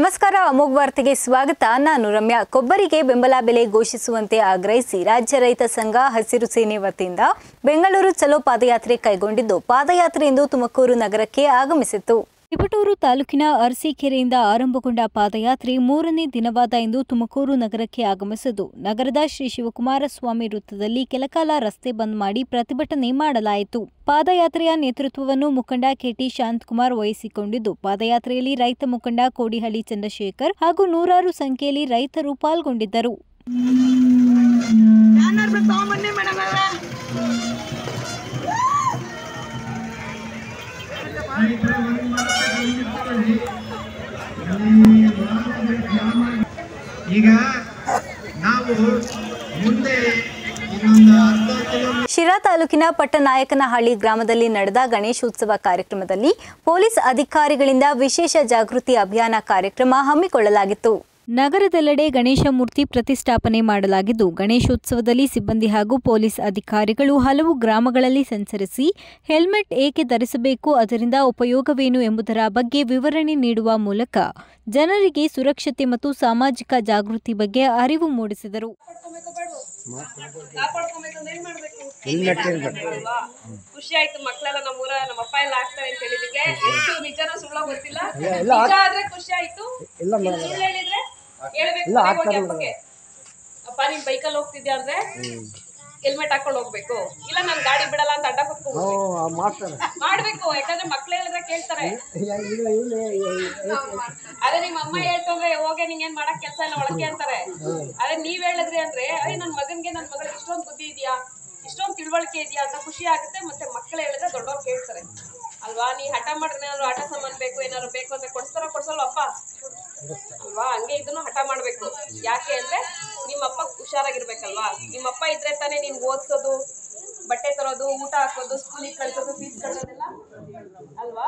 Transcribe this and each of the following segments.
ನಮಸ್ಕಾರ ಅಮೋಘ್ ವಾರ್ತೆಗೆ ಸ್ವಾಗತ ನಾನು ರಮ್ಯಾ ಕೊಬ್ಬರಿಗೆ ಬೆಂಬಲ ಬೆಲೆ ಘೋಷಿಸುವಂತೆ ಆಗ್ರಹಿಸಿ ರಾಜ್ಯ ರೈತ ಸಂಘ ಹಸಿರು ಸೇನೆ ವತಿಯಿಂದ ಬೆಂಗಳೂರು ಚಲೋ ಪಾದಯಾತ್ರೆ ಕೈಗೊಂಡಿದ್ದು ಪಾದಯಾತ್ರೆಯಿಂದ ತುಮಕೂರು ನಗರಕ್ಕೆ ಆಗಮಿಸಿತು ತಿಪಟೂರು ತಾಲೂಕಿನ ಅರಸೀಕೆರೆಯಿಂದ ಆರಂಭಗೊಂಡ ಪಾದಯಾತ್ರೆ ಮೂರನೇ ದಿನವಾದ ಇಂದು ತುಮಕೂರು ನಗರಕ್ಕೆ ಆಗಮಿಸಿದ್ದು ನಗರದ ಶ್ರೀ ಶಿವಕುಮಾರ ಸ್ವಾಮಿ ವೃತ್ತದಲ್ಲಿ ಕೆಲಕಾಲ ರಸ್ತೆ ಬಂದ್ ಮಾಡಿ ಪ್ರತಿಭಟನೆ ಮಾಡಲಾಯಿತು ಪಾದಯಾತ್ರೆಯ ನೇತೃತ್ವವನ್ನು ಮುಖಂಡ ಕೆಟಿ ಶಾಂತಕುಮಾರ್ ವಹಿಸಿಕೊಂಡಿದ್ದು ಪಾದಯಾತ್ರೆಯಲ್ಲಿ ರೈತ ಮುಖಂಡ ಕೋಡಿಹಳ್ಳಿ ಚಂದ್ರಶೇಖರ್ ಹಾಗೂ ನೂರಾರು ಸಂಖ್ಯೆಯಲ್ಲಿ ರೈತರು ಪಾಲ್ಗೊಂಡಿದ್ದರು ಬ್ಯಾನರ್ ಬಿಟ್ಟು ತಗೊಂಬನ್ನಿ ಮೇಡಮ್ ಅವ್ರೆ ಈಗ ನಾವು ಮುಂದೆ ಇನ್ನೊಂದು ಅರ್ಧ ಕಿಲೋಮೀಟರ್ ಶಿರಾ ತಾಲೂಕಿನ ಪಟ್ಟನಾಯಕನಹಳ್ಳಿ ಗ್ರಾಮದಲ್ಲಿ ನಡೆದ ಗಣೇಶೋತ್ಸವ ಕಾರ್ಯಕ್ರಮದಲ್ಲಿ ಪೊಲೀಸ್ ಅಧಿಕಾರಿಗಳಿಂದ ವಿಶೇಷ ಜಾಗೃತಿ ಅಭಿಯಾನ ಕಾರ್ಯಕ್ರಮ ಹಮ್ಮಿಕೊಳ್ಳಲಾಗಿತ್ತು ನಗರದೆಲ್ಲೆಡೆ ಗಣೇಶ ಮೂರ್ತಿ ಪ್ರತಿಷ್ಠಾಪನೆ ಮಾಡಲಾಗಿದ್ದು ಗಣೇಶೋತ್ಸವದಲ್ಲಿ ಸಿಬ್ಬಂದಿ ಹಾಗೂ ಪೊಲೀಸ್ ಅಧಿಕಾರಿಗಳು ಹಲವು ಗ್ರಾಮಗಳಲ್ಲಿ ಸಂಚರಿಸಿ ಹೆಲ್ಮೆಟ್ ಏಕೆ ಧರಿಸಬೇಕು ಅದರಿಂದ ಉಪಯೋಗವೇನು ಎಂಬುದರ ಬಗ್ಗೆ ವಿವರಣೆ ನೀಡುವ ಮೂಲಕ ಜನರಿಗೆ ಸುರಕ್ಷತೆ ಮತ್ತು ಸಾಮಾಜಿಕ ಜಾಗೃತಿ ಬಗ್ಗೆ ಅರಿವು ಮೂಡಿಸಿದರು ಕಾಪಾಡ್ಕೊಬೇಕು ಅಂದ್ರೆ ಏನ್ ಮಾಡ್ಬೇಕು ಅಲ್ವಾ? ಖುಷಿ ಆಯ್ತು ಮಕ್ಳೆಲ್ಲ ನಮ್ಮೂರ ನಮ್ಮ ಅಪ್ಪ ಎಲ್ಲ ಆಗ್ತಾರೆ ಅಂತ ಹೇಳಿದಕ್ಕೆ ಎಷ್ಟು ನಿಜನ ಸುಳ್ಳ ಗೊತ್ತಿಲ್ಲ ನಿಜ ಆದ್ರೆ ಖುಷಿ ಆಯ್ತು ಇನ್ನು ಸುಳ್ಳು ಹೇಳಿದ್ರೆ ಹೇಳ್ಬೇಕು ಮನೆಗ್ ಹೋಗಿ ಹಬ್ಬಕ್ಕೆ ಅಪ್ಪ ನೀನ್ ಬೈಕಲ್ಲಿ ಹೋಗ್ತಿದ್ಯಾ ಅಂದ್ರೆ ಹೆಲ್ಮೆಟ್ ಹಾಕೊಂಡು ಹೋಗ್ಬೇಕು ಇಲ್ಲ ನಾನ್ ಗಾಡಿ ಬಿಡಲ್ಲ ಅಂತ ಅಡ್ಡ ಕೂತ್ಕೊಂಡು ಮಾಡ್ಬೇಕು ಯಾಕಂದ್ರೆ ಮಕ್ಳು ಹೇಳಿದ್ರೆ ಕೇಳ್ತಾರೆ ಅದೇ ನಿಮ್ಮ ಅಮ್ಮ ಹೇಳ್ತಂದ್ರೆ ಹೋಗೆ ನಿಂಗೆ ಏನ್ ಮಾಡಕ್ ಕೆಲಸ ಇಲ್ಲ ಒಳಗೆ ಅಂತಾರೆ ಅದೇ ನೀವ್ ಹೇಳಿದ್ರಿ ಅಂದ್ರೆ ಅಯ್ಯ ನನ್ ಮಗನ್ಗೆ ನನ್ ಮಗಳಿಗೆ ಇಷ್ಟೊಂದು ಬುದ್ಧಿ ಇದೆಯಾ ಇಷ್ಟೊಂದು ತಿಳುವಳಿಕೆ ಇದೆಯಾ ಅಂತ ಖುಷಿ ಆಗುತ್ತೆ ಮತ್ತೆ ಮಕ್ಳು ಹೇಳಿದ್ರೆ ದೊಡ್ಡವ್ರು ಕೇಳ್ತಾರೆ ಅಲ್ವಾ ನೀ ಹಠ ಮಾಡಿದ್ರೆ ಏನಾದ್ರು ಆಟ ಸಾಮಾನ್ ಬೇಕು ಏನಾದ್ರು ಬೇಕು ಅಂದ್ರೆ ಕೊಡ್ಸ್ತಾರ ಕೊಡ್ಸಲ್ವಪ್ಪ ಅಲ್ವಾ ಹಂಗೆ ಇದನ್ನು ಹಠ ಮಾಡ್ಬೇಕು ಯಾಕೆ ಅಂದ್ರೆ ನಿಮ್ಮಪ್ಪ ಹುಷಾರಾಗಿರ್ಬೇಕಲ್ವಾ ನಿಮ್ಮಪ್ಪ ಇದ್ರೆ ತಾನೇ ನೀನ್ ಓದ್ಸೋದು ಬಟ್ಟೆ ತರೋದು ಊಟ ಹಾಕೋದು ಸ್ಕೂಲಿಗೆ ಕಳ್ಸೋದು ಫೀಸ್ ಕಟ್ಟೋದೆಲ್ಲ ಅಲ್ವಾ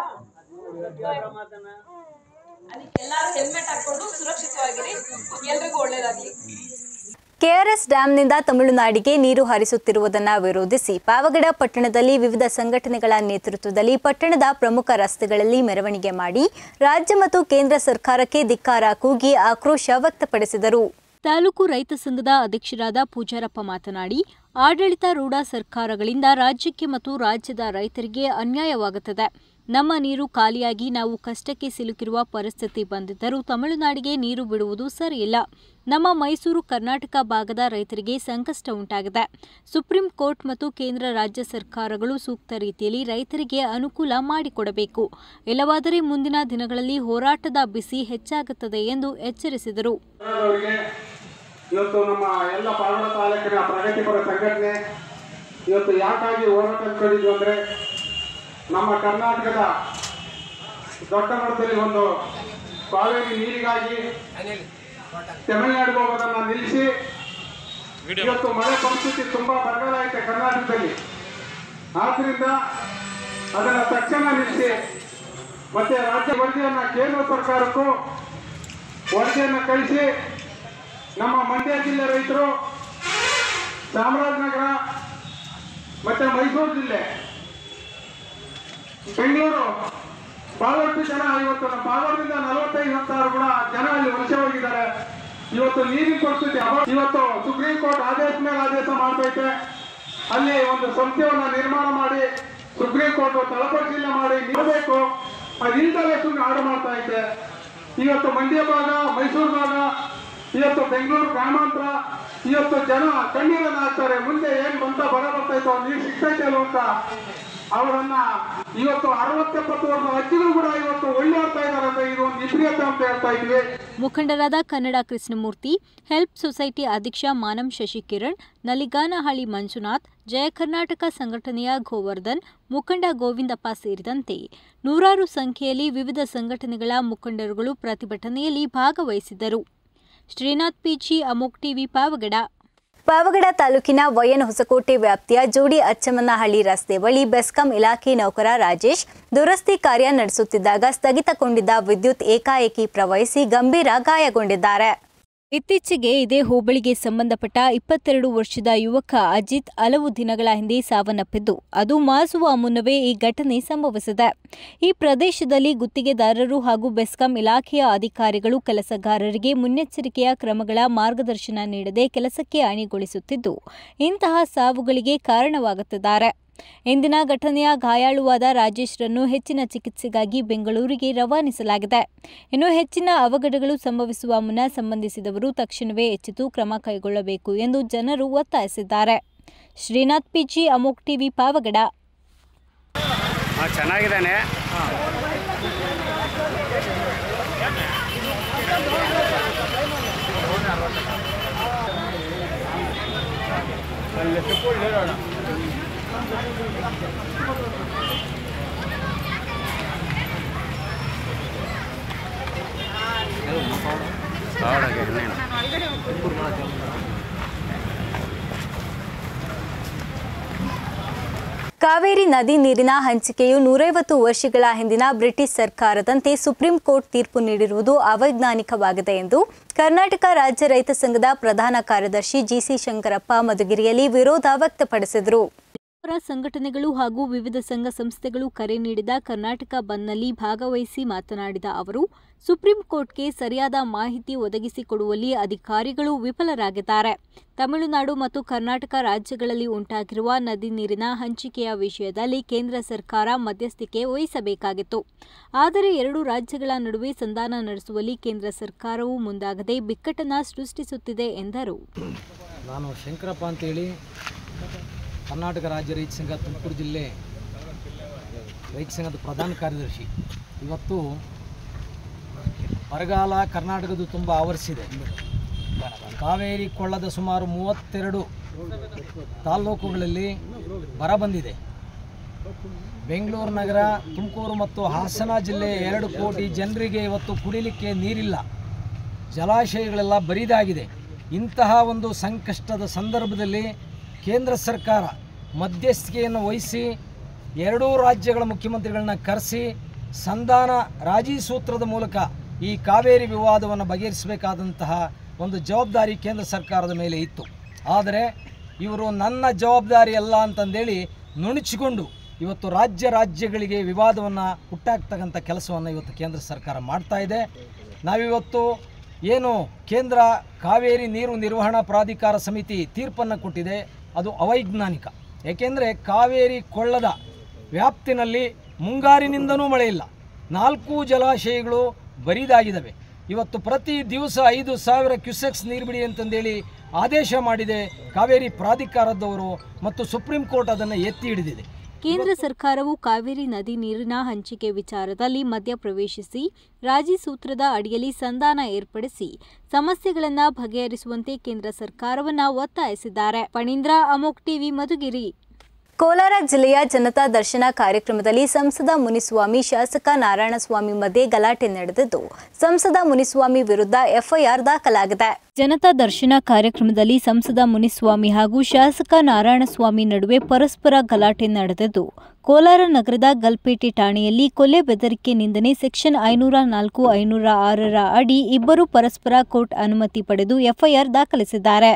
ಅದಕ್ಕೆ ಎಲ್ಲಾರು ಹೆಲ್ಮೆಟ್ ಹಾಕೊಂಡು ಸುರಕ್ಷಿತವಾಗಿರಿ ಎಲ್ರಿಗೂ ಒಳ್ಳೇದಾಗ್ಲಿ ಕೆಆರ್ಎಸ್ ಡ್ಯಾಂನಿಂದ ತಮಿಳುನಾಡಿಗೆ ನೀರು ಹರಿಸುತ್ತಿರುವುದನ್ನು ವಿರೋಧಿಸಿ ಪಾವಗಡ ಪಟ್ಟಣದಲ್ಲಿ ವಿವಿಧ ಸಂಘಟನೆಗಳ ನೇತೃತ್ವದಲ್ಲಿ ಪಟ್ಟಣದ ಪ್ರಮುಖ ರಸ್ತೆಗಳಲ್ಲಿ ಮೆರವಣಿಗೆ ಮಾಡಿ ರಾಜ್ಯ ಮತ್ತು ಕೇಂದ್ರ ಸರ್ಕಾರಕ್ಕೆ ಧಿಕ್ಕಾರ ಕೂಗಿ ಆಕ್ರೋಶ ವ್ಯಕ್ತಪಡಿಸಿದರು ತಾಲೂಕು ರೈತ ಸಂಘದ ಅಧ್ಯಕ್ಷರಾದ ಪೂಜಾರಪ್ಪ ಮಾತನಾಡಿ ಆಡಳಿತಾರೂಢ ಸರ್ಕಾರಗಳಿಂದ ರಾಜ್ಯಕ್ಕೆ ಮತ್ತು ರಾಜ್ಯದ ರೈತರಿಗೆ ಅನ್ಯಾಯವಾಗುತ್ತದೆ ನಮ್ಮ ನೀರು ಖಾಲಿಯಾಗಿ ನಾವು ಕಷ್ಟಕ್ಕೆ ಸಿಲುಕಿರುವ ಪರಿಸ್ಥಿತಿ ಬಂದಿದ್ದರೂ ತಮಿಳುನಾಡಿಗೆ ನೀರು ಬಿಡುವುದು ಸರಿಯಿಲ್ಲ ನಮ್ಮ ಮೈಸೂರು ಕರ್ನಾಟಕ ಭಾಗದ ರೈತರಿಗೆ ಸಂಕಷ್ಟ ಉಂಟಾಗಿದೆ ಸುಪ್ರೀಂ ಕೋರ್ಟ್ ಮತ್ತು ಕೇಂದ್ರ ರಾಜ್ಯ ಸರ್ಕಾರಗಳು ಸೂಕ್ತ ರೀತಿಯಲ್ಲಿ ರೈತರಿಗೆ ಅನುಕೂಲ ಮಾಡಿಕೊಡಬೇಕು ಇಲ್ಲವಾದರೆ ಮುಂದಿನ ದಿನಗಳಲ್ಲಿ ಹೋರಾಟದ ಬಿಸಿ ಹೆಚ್ಚಾಗುತ್ತದೆ ಎಂದು ಎಚ್ಚರಿಸಿದರು ಅವರಿಗೆ ಇವತ್ತು ನಮ್ಮ ಎಲ್ಲ ಪಾವಗಡ ತಾಲೂಕಿನ ಪ್ರಗತಿಪರ ಸಂಘಟನೆ ಇವತ್ತು ಯಾಕಾಗಿ ಹೋರಾಟ ಹಮ್ಮಿಕೊಂಡಿದ್ವಿ ಅಂದ್ರೆ ನಮ್ಮ ಕರ್ನಾಟಕದ ದೊಡ್ಡ ಮಟ್ಟದಲ್ಲಿ ಒಂದು ಕಾವೇರಿ ನೀರಿಗಾಗಿ ತಮಿಳುನಾಡಿಗೆ ಹೋಗೋದನ್ನ ನಿಲ್ಲಿಸಿ ಇವತ್ತು ಮಳೆ ಪರಿಸ್ಥಿತಿ ತುಂಬಾ ಬರಗಾಲ ಐತೆ ಕರ್ನಾಟಕದಲ್ಲಿ ಆದ್ರಿಂದ ಅದನ್ನ ತಕ್ಷಣ ನಿಲ್ಲಿಸಿ ಮತ್ತೆ ರಾಜ್ಯ ವರದಿಯನ್ನ ಕೇಂದ್ರ ಸರ್ಕಾರಕ್ಕೂ ವರದಿಯನ್ನು ಕಳಿಸಿ ನಮ್ಮ ಮಂಡ್ಯ ಜಿಲ್ಲೆ ರೈತರು ಚಾಮರಾಜನಗರ ಮತ್ತೆ ಮೈಸೂರು ಜಿಲ್ಲೆ ಬೆಂಗಳೂರು ಬಹಳಷ್ಟು ಜನ ಇವತ್ತು ನಮ್ಮ ಪಾವಗಡದಿಂದ ನಲವತ್ತೈದು ಸಾವಿರ ಕೂಡ ಜನ ಅಲ್ಲಿ ವಲಸೆ ಹೋಗಿದ್ದಾರೆ ಇವತ್ತು ನೀರಿನ ಪರಿಸ್ಥಿತಿ ಅಭಾವ- ಇವತ್ತು ಸುಪ್ರೀಂ ಕೋರ್ಟ್ ಆದೇಶ ಮೇಲೆ ಆದೇಶ ಮಾಡ್ತೈತೆ ಅಲ್ಲಿ ಒಂದು ಸಂಸ್ಥೆಯನ್ನ ನಿರ್ಮಾಣ ಮಾಡಿ ಸುಪ್ರೀಂ ಕೋರ್ಟ್ ತಳಪರಿಶೀಲನೆ ಮಾಡಿ ನಿಲ್ಲಬೇಕು ಅದಿಲ್ದಲೇ ಸುಮ್ಮನೆ ಆರ್ಡರ್ ಮಾಡ್ತಾ ಐತೆ ಇವತ್ತು ಮಂಡ್ಯ ಭಾಗ ಮೈಸೂರು ಭಾಗ ಇವತ್ತು ಬೆಂಗಳೂರು ಗ್ರಾಮಾಂತರ ಇವತ್ತು ಜನ ಕಣ್ಣೀರನ್ನ ಹಾಕ್ತಾರೆ ಮುಂದೆ ಏನ್ ಬಂತ ಬರ ಬರ್ತೈತೋ ನೀರು ಸಿಗ್ತೈತೆ ಅಲ್ವ ಅಂತ ಅವರನ್ನ ಇವತ್ತು ಅರವತ್ತೆಪ್ಪತ್ತು ವರ್ಷ ಅಜ್ಜಿಗಳು ಕೂಡ ಇವತ್ತು ಒಳ್ಳೆ ಆಗ್ತಾ ಇದಾರೆ ಅಂದ್ರೆ ಇದು ಒಂದು ವಿಪರೀತ ಅಂತ ಹೇಳ್ತಾ ಇದ್ವಿ ಮುಖಂಡರಾದ ಕನ್ನಡ ಕೃಷ್ಣಮೂರ್ತಿ ಹೆಲ್ಪ್ ಸೊಸೈಟಿ ಅಧ್ಯಕ್ಷ ಮಾನಂ ಶಶಿಕಿರಣ್ ನಲಿಗಾನಹಳ್ಳಿ ಮಂಜುನಾಥ್ ಜಯ ಕರ್ನಾಟಕ ಸಂಘಟನೆಯ ಗೋವರ್ಧನ್ ಮುಖಂಡ ಗೋವಿಂದಪ್ಪ ಸೇರಿದಂತೆ ನೂರಾರು ಸಂಖ್ಯೆಯಲ್ಲಿ ವಿವಿಧ ಸಂಘಟನೆಗಳ ಮುಖಂಡರುಗಳು ಪ್ರತಿಭಟನೆಯಲ್ಲಿ ಭಾಗವಹಿಸಿದ್ದರು ಶ್ರೀನಾಥ್ ಪಿಜಿ ಅಮೋಕ್ ಟಿವಿ ಪಾವಗಡ ಪಾವಗಡ ತಾಲೂಕಿನ ವಯನ್ ಹೊಸಕೋಟೆ ವ್ಯಾಪ್ತಿಯ ಜೋಡಿ ಅಚ್ಚಮ್ಮನಹಳ್ಳಿ ರಸ್ತೆ ಬಳಿ ಬೆಸ್ಕಾಂ ಇಲಾಖೆ ನೌಕರ ರಾಜೇಶ್ ದುರಸ್ತಿ ಕಾರ್ಯ ನಡೆಸುತ್ತಿದ್ದಾಗ ಸ್ಥಗಿತಗೊಂಡಿದ್ದ ವಿದ್ಯುತ್ ಏಕಾಏಕಿ ಪ್ರವಹಿಸಿ ಗಂಭೀರ ಗಾಯಗೊಂಡಿದ್ದಾರೆ ಇತ್ತೀಚೆಗೆ ಇದೇ ಹೋಬಳಿಗೆ ಸಂಬಂಧಪಟ್ಟ ಇಪ್ಪತ್ತೆರಡು ವರ್ಷದ ಯುವಕ ಅಜಿತ್ ಹಲವು ದಿನಗಳ ಹಿಂದೆ ಸಾವನ್ನಪ್ಪಿದ್ದು ಅದು ಮಾಸುವ ಮುನ್ನವೇ ಈ ಘಟನೆ ಸಂಭವಿಸಿದೆ ಈ ಪ್ರದೇಶದಲ್ಲಿ ಗುತ್ತಿಗೆದಾರರು ಹಾಗೂ ಬೆಸ್ಕಾಂ ಇಲಾಖೆಯ ಅಧಿಕಾರಿಗಳು ಕೆಲಸಗಾರರಿಗೆ ಮುನ್ನೆಚ್ಚರಿಕೆಯ ಕ್ರಮಗಳ ಮಾರ್ಗದರ್ಶನ ನೀಡದೆ ಕೆಲಸಕ್ಕೆ ಅಣಿಗೊಳಿಸುತ್ತಿದ್ದು ಇಂತಹ ಸಾವುಗಳಿಗೆ ಕಾರಣವಾಗುತ್ತಿದ್ದಾರೆ ಇಂದಿನ ಘಟನೆಯ ಗಾಯಾಳುವಾದ ರಾಜೇಶ್ರನ್ನು ಹೆಚ್ಚಿನ ಚಿಕಿತ್ಸೆಗಾಗಿ ಬೆಂಗಳೂರಿಗೆ ರವಾನಿಸಲಾಗಿದೆ ಇನ್ನು ಹೆಚ್ಚಿನ ಅವಘಡಗಳು ಸಂಭವಿಸುವ ಮುನ್ನ ಸಂಬಂಧಿಸಿದವರು ತಕ್ಷಣವೇ ಎಚ್ಚೆತ್ತು ಕ್ರಮ ಕೈಗೊಳ್ಳಬೇಕು ಎಂದು ಜನರು ಒತ್ತಾಯಿಸಿದ್ದಾರೆ ಶ್ರೀನಾಥ್ ಪಿಜಿ ಅಮೋಕ್ ಟಿವಿ ಪಾವಗಡ ಹಾಂ ಚೆನ್ನಾಗಿದ್ದಾನೆ ಹೌದಾಗೆ ಇನ್ನೇನು ಕಾವೇರಿ ನದಿ ನೀರಿನ ಹಂಚಿಕೆಯು ನೂರೈವತ್ತು ವರ್ಷಗಳ ಹಿಂದಿನ ಬ್ರಿಟಿಷ್ ಸರ್ಕಾರದಂತೆ ಸುಪ್ರೀಂ ಕೋರ್ಟ್ ತೀರ್ಪು ನೀಡಿರುವುದು ಅವೈಜ್ಞಾನಿಕವಾಗಿದೆ ಎಂದು ಕರ್ನಾಟಕ ರಾಜ್ಯ ರೈತ ಸಂಘದ ಪ್ರಧಾನ ಕಾರ್ಯದರ್ಶಿ ಜಿಸಿ ಶಂಕರಪ್ಪ ಮಧುಗಿರಿಯಲ್ಲಿ ವಿರೋಧ ವ್ಯಕ್ತಪಡಿಸಿದರು ಪರ ಸಂಘಟನೆಗಳು ಹಾಗೂ ವಿವಿಧ ಸಂಘ ಸಂಸ್ಥೆಗಳು ಕರೆ ನೀಡಿದ ಕರ್ನಾಟಕ ಬಂದ್ನಲ್ಲಿ ಭಾಗವಹಿಸಿ ಮಾತನಾಡಿದ ಅವರು ಸುಪ್ರೀಂ ಕೋರ್ಟ್ಗೆ ಸರಿಯಾದ ಮಾಹಿತಿ ಒದಗಿಸಿಕೊಡುವಲ್ಲಿ ಅಧಿಕಾರಿಗಳು ವಿಫಲರಾಗಿದ್ದಾರೆ ತಮಿಳುನಾಡು ಮತ್ತು ಕರ್ನಾಟಕ ರಾಜ್ಯಗಳಲ್ಲಿ ಉಂಟಾಗಿರುವ ನದಿ ನೀರಿನ ಹಂಚಿಕೆಯ ವಿಷಯದಲ್ಲಿ ಕೇಂದ್ರ ಸರ್ಕಾರ ಮಧ್ಯಸ್ಥಿಕೆ ವಹಿಸಬೇಕಾಗಿತ್ತು ಆದರೆ ಎರಡು ರಾಜ್ಯಗಳ ನಡುವೆ ಸಂಧಾನ ನಡೆಸುವಲ್ಲಿ ಕೇಂದ್ರ ಸರ್ಕಾರವು ಮುಂದಾಗದೆ ಬಿಕ್ಕಟ್ಟನ್ನು ಸೃಷ್ಟಿಸುತ್ತಿದೆ ಎಂದರು ನಾನು ಶಂಕರಪ್ಪ ಅಂತೇಳಿ ಕರ್ನಾಟಕ ರಾಜ್ಯ ರೈತ ಸಂಘ ತುಮಕೂರು ಜಿಲ್ಲೆ ರೈತ ಸಂಘದ ಪ್ರಧಾನ ಕಾರ್ಯದರ್ಶಿ ಇವತ್ತು ಬರಗಾಲ ಕರ್ನಾಟಕದ ತುಂಬ ಆವರಿಸಿದೆ ಕಾವೇರಿ ಕೊಳ್ಳದ ಸುಮಾರು ಮೂವತ್ತೆರಡು ತಾಲ್ಲೂಕುಗಳಲ್ಲಿ ಬರ ಬಂದಿದೆ ಬೆಂಗಳೂರು ನಗರ ತುಮಕೂರು ಮತ್ತು ಹಾಸನ ಜಿಲ್ಲೆಯ ಎರಡು ಕೋಟಿ ಜನರಿಗೆ ಇವತ್ತು ಕುಡಿಲಿಕ್ಕೆ ನೀರಿಲ್ಲ ಜಲಾಶಯಗಳೆಲ್ಲ ಬರಿದಾಗಿದೆ ಇಂತಹ ಒಂದು ಸಂಕಷ್ಟದ ಸಂದರ್ಭದಲ್ಲಿ ಕೇಂದ್ರ ಸರ್ಕಾರ ಮಧ್ಯಸ್ಥಿಕೆಯನ್ನು ವಹಿಸಿ ಎರಡೂ ರಾಜ್ಯಗಳ ಮುಖ್ಯಮಂತ್ರಿಗಳನ್ನ ಕರೆಸಿ ಸಂಧಾನ ರಾಜಿ ಸೂತ್ರದ ಮೂಲಕ ಈ ಕಾವೇರಿ ವಿವಾದವನ್ನು ಬಗೆಹರಿಸಬೇಕಾದಂತಹ ಒಂದು ಜವಾಬ್ದಾರಿ ಕೇಂದ್ರ ಸರ್ಕಾರದ ಮೇಲೆ ಇತ್ತು ಆದರೆ ಇವರು ನನ್ನ ಜವಾಬ್ದಾರಿ ಅಲ್ಲ ಅಂತಂದೇಳಿ ನುಣುಚಿಕೊಂಡು ಇವತ್ತು ರಾಜ್ಯ ರಾಜ್ಯಗಳಿಗೆ ವಿವಾದವನ್ನು ಹುಟ್ಟಾಕ್ತಕ್ಕಂಥ ಕೆಲಸವನ್ನು ಇವತ್ತು ಕೇಂದ್ರ ಸರ್ಕಾರ ಮಾಡ್ತಾ ಇದೆ ನಾವಿವತ್ತು ಏನು ಕೇಂದ್ರ ಕಾವೇರಿ ನೀರು ನಿರ್ವಹಣಾ ಪ್ರಾಧಿಕಾರ ಸಮಿತಿ ತೀರ್ಪನ್ನು ಕೊಟ್ಟಿದೆ ಅದು ಅವೈಜ್ಞಾನಿಕ ಏಕೆಂದರೆ ಕಾವೇರಿ ಕೊಳ್ಳದ ವ್ಯಾಪ್ತಿನಲ್ಲಿ ಮುಂಗಾರಿನಿಂದನೂ ಮಳೆ ಇಲ್ಲ ನಾಲ್ಕು ಜಲಾಶಯಗಳು ಬರಿದಾಗಿದ್ದಾವೆ ಇವತ್ತು ಪ್ರತಿ ದಿವಸ ಐದು ಸಾವಿರ ಕ್ಯೂಸೆಕ್ಸ್ ನೀರು ಬಿಡಿ ಅಂತಂದೇಳಿ ಆದೇಶ ಮಾಡಿದೆ ಕಾವೇರಿ ಪ್ರಾಧಿಕಾರದವರು ಮತ್ತು ಸುಪ್ರೀಂ ಕೋರ್ಟ್ ಅದನ್ನು ಎತ್ತಿ ಹಿಡಿದಿದೆ ಕೇಂದ್ರ ಸರ್ಕಾರವು ಕಾವೇರಿ ನದಿ ನೀರಿನ ಹಂಚಿಕೆ ವಿಚಾರದಲ್ಲಿ ಮಧ್ಯಪ್ರವೇಶಿಸಿ ರಾಜಿ ಸೂತ್ರದ ಅಡಿಯಲ್ಲಿ ಸಂಧಾನ ಏರ್ಪಡಿಸಿ ಸಮಸ್ಯೆಗಳನ್ನು ಬಗೆಹರಿಸುವಂತೆ ಕೇಂದ್ರ ಸರ್ಕಾರವನ್ನ ಒತ್ತಾಯಿಸಿದ್ದಾರೆ ಪಣೀಂದ್ರ ಅಮೋಕ್ ಟಿವಿ ಮಧುಗಿರಿ ಕೋಲಾರ ಜಿಲ್ಲೆಯ ಜನತಾ ದರ್ಶನ ಕಾರ್ಯಕ್ರಮದಲ್ಲಿ ಸಂಸದ ಮುನಿಸ್ವಾಮಿ ಶಾಸಕ ನಾರಾಯಣಸ್ವಾಮಿ ಮಧ್ಯೆ ಗಲಾಟೆ ನಡೆದಿದ್ದು ಸಂಸದ ಮುನಿಸ್ವಾಮಿ ವಿರುದ್ಧ ಎಫ್ಐಆರ್ ದಾಖಲಾಗಿದೆ ಜನತಾ ದರ್ಶನ ಕಾರ್ಯಕ್ರಮದಲ್ಲಿ ಸಂಸದ ಮುನಿಸ್ವಾಮಿ ಹಾಗೂ ಶಾಸಕ ನಾರಾಯಣಸ್ವಾಮಿ ನಡುವೆ ಪರಸ್ಪರ ಗಲಾಟೆ ನಡೆದಿದ್ದು ಕೋಲಾರ ನಗರದ ಗಲ್ಪೇಟೆ ಠಾಣೆಯಲ್ಲಿ ಕೊಲೆ ಬೆದರಿಕೆ ನಿಂದನೆ ಸೆಕ್ಷನ್ ಐನೂರ ನಾಲ್ಕು ಐನೂರ ಆರರ ಅಡಿ ಇಬ್ಬರು ಪರಸ್ಪರ ಕೋರ್ಟ್ ಅನುಮತಿ ಪಡೆದು ಎಫ್ಐಆರ್ ದಾಖಲಿಸಿದ್ದಾರೆ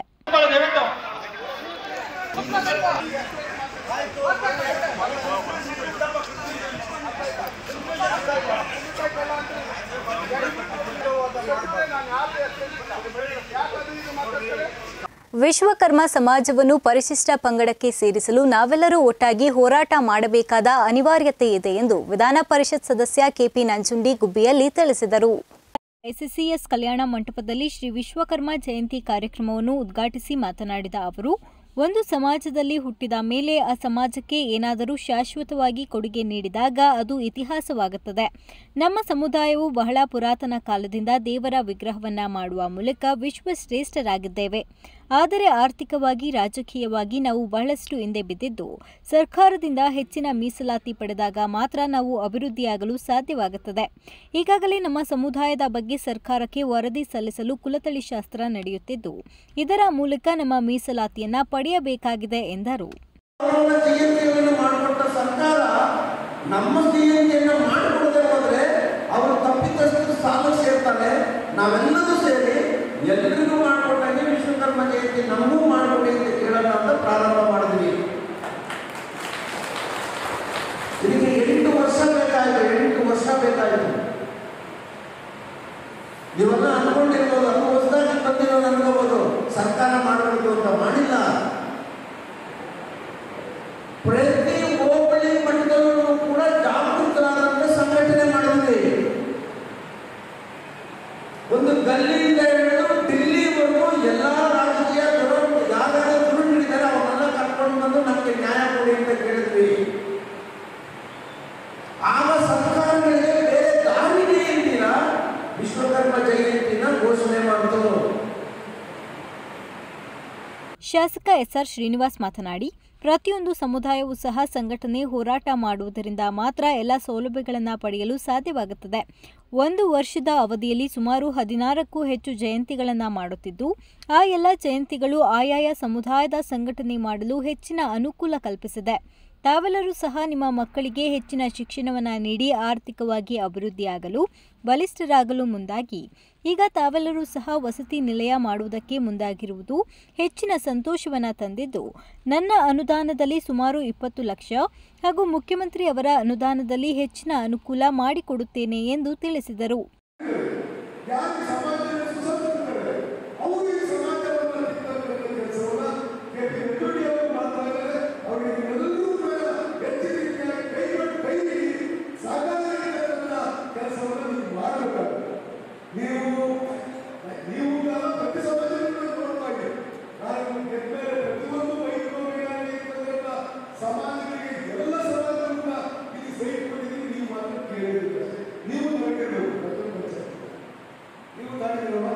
ವಿಶ್ವಕರ್ಮ ಸಮಾಜವನ್ನು ಪರಿಶಿಷ್ಟ ಪಂಗಡಕ್ಕೆ ಸೇರಿಸಲು ನಾವೆಲ್ಲರೂ ಒಟ್ಟಾಗಿ ಹೋರಾಟ ಮಾಡಬೇಕಾದ ಅನಿವಾರ್ಯತೆ ಇದೆ ಎಂದು ವಿಧಾನ ಪರಿಷತ್ ಸದಸ್ಯ ಕೆಪಿ ನಂಜುಂಡಿ ಗುಬ್ಬಿಯಲ್ಲಿ ತಿಳಿಸಿದರು ಎಸ್ಎಸ್ಸಿಎಸ್ ಕಲ್ಯಾಣ ಮಂಟಪದಲ್ಲಿ ಶ್ರೀ ವಿಶ್ವಕರ್ಮ ಜಯಂತಿ ಕಾರ್ಯಕ್ರಮವನ್ನು ಉದ್ಘಾಟಿಸಿ ಮಾತನಾಡಿದ ಅವರು ಒಂದು ಸಮಾಜದಲ್ಲಿ ಹುಟ್ಟಿದ ಮೇಲೆ ಆ ಸಮಾಜಕ್ಕೆ ಏನಾದರೂ ಶಾಶ್ವತವಾಗಿ ಕೊಡುಗೆ ನೀಡಿದಾಗ ಅದು ಇತಿಹಾಸವಾಗುತ್ತದೆ ನಮ್ಮ ಸಮುದಾಯವು ಬಹಳ ಪುರಾತನ ಕಾಲದಿಂದ ದೇವರ ವಿಗ್ರಹವನ್ನ ಮಾಡುವ ಮೂಲಕ ವಿಶ್ವಶ್ರೇಷ್ಠರಾಗಿದ್ದೇವೆ ಆದರೆ ಆರ್ಥಿಕವಾಗಿ ರಾಜಕೀಯವಾಗಿ ನಾವು ಬಹಳಷ್ಟು ಹಿಂದೆ ಬಿದ್ದಿದ್ದು ಸರ್ಕಾರದಿಂದ ಹೆಚ್ಚಿನ ಮೀಸಲಾತಿ ಪಡೆದಾಗ ಮಾತ್ರ ನಾವು ಅಭಿವೃದ್ಧಿಯಾಗಲು ಸಾಧ್ಯವಾಗುತ್ತದೆ ಈಗಾಗಲೇ ನಮ್ಮ ಸಮುದಾಯದ ಬಗ್ಗೆ ಸರ್ಕಾರಕ್ಕೆ ವರದಿ ಸಲ್ಲಿಸಲು ಕುಲತಳಿ ಶಾಸ್ತ್ರ ನಡೆಯುತ್ತಿದ್ದು ಇದರ ಮೂಲಕ ನಮ್ಮ ಮೀಸಲಾತಿಯನ್ನ ಪಡೆಯಬೇಕಾಗಿದೆ ಎಂದರು ಅವರನ್ನ ಸಿಎಂಪಿಯನ್ನು ಮಾಡಿಕೊಟ್ಟ ಸರ್ಕಾರ ನಮ್ಮ ಸಿಎಂಪಿಯನ್ನು ಮಾಡಿಕೊಡದೆ ಹೋದ್ರೆ ಅವರು ತಪ್ಪಿತಸ್ಥರು ಸಾಲ ಸೇರ್ತಾರೆ ನಾವೆಲ್ಲರೂ ಸೇರಿ ಎಲ್ರಿಗೂ ಮಾಡಿಕೊಟ್ಟಾಗೆ ವಿಶ್ವಕರ್ಮ ಜಯಂತಿ ನಮಗೂ ಮಾಡಿಕೊಡಿ ಅಂತ ಕೇಳೋಣ ಅಂತ ಪ್ರಾರಂಭ ಮಾಡಿದ್ವಿ ಇದಕ್ಕೆ ಎಂಟು ವರ್ಷ ಬೇಕಾಯಿತು ಎಂಟು ವರ್ಷ ಬೇಕಾಯಿತು ನೀವೆಲ್ಲ ಅನ್ಕೊಂಡಿರ್ಬೋದು ಅದು ಹೊಸದಾಗಿ ಬಂದಿರೋದು ಅನ್ಕೋಬೋದು ಸರ್ಕಾರ ಮಾಡಬೇಕು ಅಂತ ಮಾಡಿಲ್ಲ ಪ್ರತಿ ಹೋಬಳಿ ಮಟ್ಟದಲ್ಲೂ ಕೂಡ ಜಾಗೃತರಾದಂತೆ ಸಂಘಟನೆ ಮಾಡಿದ್ವಿ ಒಂದು ಗಲ್ಲಿಯಿಂದ ಹಿಡಿದು ದಿಲ್ಲಿವರೆಗೂ ಎಲ್ಲ ರಾಜಕೀಯ ದುರ ಯಾವ್ಯಾವ ದುರುಳಿದ್ದಾರೆ ಅವನ್ನೆಲ್ಲ ಕರ್ಕೊಂಡು ಬಂದು ನಮಗೆ ನ್ಯಾಯ ಕೊಡಿ ಅಂತ ಕೇಳಿದ್ವಿ ಆಗ ಸರ್ಕಾರಗಳಿಗೆ ಬೇರೆ ದಾರಿನೇ ಇರ್ತೀರ ವಿಶ್ವಕರ್ಮ ಜಯಂತಿನ ಘೋಷಣೆ ಮಾಡಿತು ಶಾಸಕ ಎಸ್ಆರ್ ಶ್ರೀನಿವಾಸ್ ಮಾತನಾಡಿ ಪ್ರತಿಯೊಂದು ಸಮುದಾಯವೂ ಸಹ ಸಂಘಟನೆ ಹೋರಾಟ ಮಾಡುವುದರಿಂದ ಮಾತ್ರ ಎಲ್ಲ ಸೌಲಭ್ಯಗಳನ್ನು ಪಡೆಯಲು ಸಾಧ್ಯವಾಗುತ್ತದೆ ಒಂದು ವರ್ಷದ ಅವಧಿಯಲ್ಲಿ ಸುಮಾರು ಹದಿನಾರಕ್ಕೂ ಹೆಚ್ಚು ಜಯಂತಿಗಳನ್ನು ಮಾಡುತ್ತಿದ್ದು ಆ ಎಲ್ಲ ಜಯಂತಿಗಳು ಆಯಾಯ ಸಮುದಾಯದ ಸಂಘಟನೆ ಮಾಡಲು ಹೆಚ್ಚಿನ ಅನುಕೂಲ ಕಲ್ಪಿಸಿದೆ ತಾವೆಲ್ಲರೂ ಸಹ ನಿಮ್ಮ ಮಕ್ಕಳಿಗೆ ಹೆಚ್ಚಿನ ಶಿಕ್ಷಣವನ್ನು ನೀಡಿ ಆರ್ಥಿಕವಾಗಿ ಅಭಿವೃದ್ಧಿಯಾಗಲು ಬಲಿಷ್ಠರಾಗಲು ಮುಂದಾಗಿ ಈಗ ತಾವೆಲ್ಲರೂ ಸಹ ವಸತಿ ನಿಲಯ ಮಾಡುವುದಕ್ಕೆ ಮುಂದಾಗಿರುವುದು ಹೆಚ್ಚಿನ ಸಂತೋಷವನ್ನು ತಂದಿದ್ದು ನನ್ನ ಅನುದಾನದಲ್ಲಿ ಸುಮಾರು ಇಪ್ಪತ್ತು ಲಕ್ಷ ಹಾಗೂ ಮುಖ್ಯಮಂತ್ರಿ ಅವರ ಅನುದಾನದಲ್ಲಿ ಹೆಚ್ಚಿನ ಅನುಕೂಲ ಮಾಡಿಕೊಡುತ್ತೇನೆ ಎಂದು ತಿಳಿಸಿದರು ಯಾರು ಸಮಾಜದಲ್ಲಿ ಸುಸಂಸ್ಕೃತರಿದ್ದಾರೆ ಅವರು ಈ ಸಮಾಜವನ್ನು ತಿದ್ದಬೇಕು ಕೆಲಸವನ್ನ ಮೆಚುರಿಟಿ ಅವರು ಮಾಡ್ತಾ ಇದ್ದಾರೆ ಅವರಿಗೆ ಎಲ್ಲರೂ ಕೂಡ ಹೆಚ್ಚಿನ ರೀತಿಯಾಗಿ ಕೈ ಕೈ ಹಿಡಿದು ಸಾಗಾಣಿಕೆಗಳನ್ನ ಕೆಲಸವನ್ನು ನೀವು ಮಾಡಬೇಕಾಗುತ್ತೆ ನೀವು ನೀವು ಎಲ್ಲ ಪ್ರತಿ ಸಮಾಜವನ್ನು ನೋಡ್ತಾ ಇದ್ದೀರಿ ನಾನು ಗೆದ್ದ ಮೇಲೆ ಪ್ರತಿಯೊಂದು ವೈದ್ಯರ ಸಮಾಜಗಳಿಗೆ ಎಲ್ಲ ಸಮಾಜಗಳು ಕೂಡ ಇಲ್ಲಿ ಸಹಿಸಿಕೊಂಡಿದ್ದೀರಿ ನೀವು ಮಾತ್ರ ಕೇಳಿದ್ದೀರಿ ನೀವು ನೋಡಿರಬೇಕು ಪ್ರತಿಯೊಂದು ವಿಷಯ. ನೀವು ತಾಳಿರಲ್ವಾ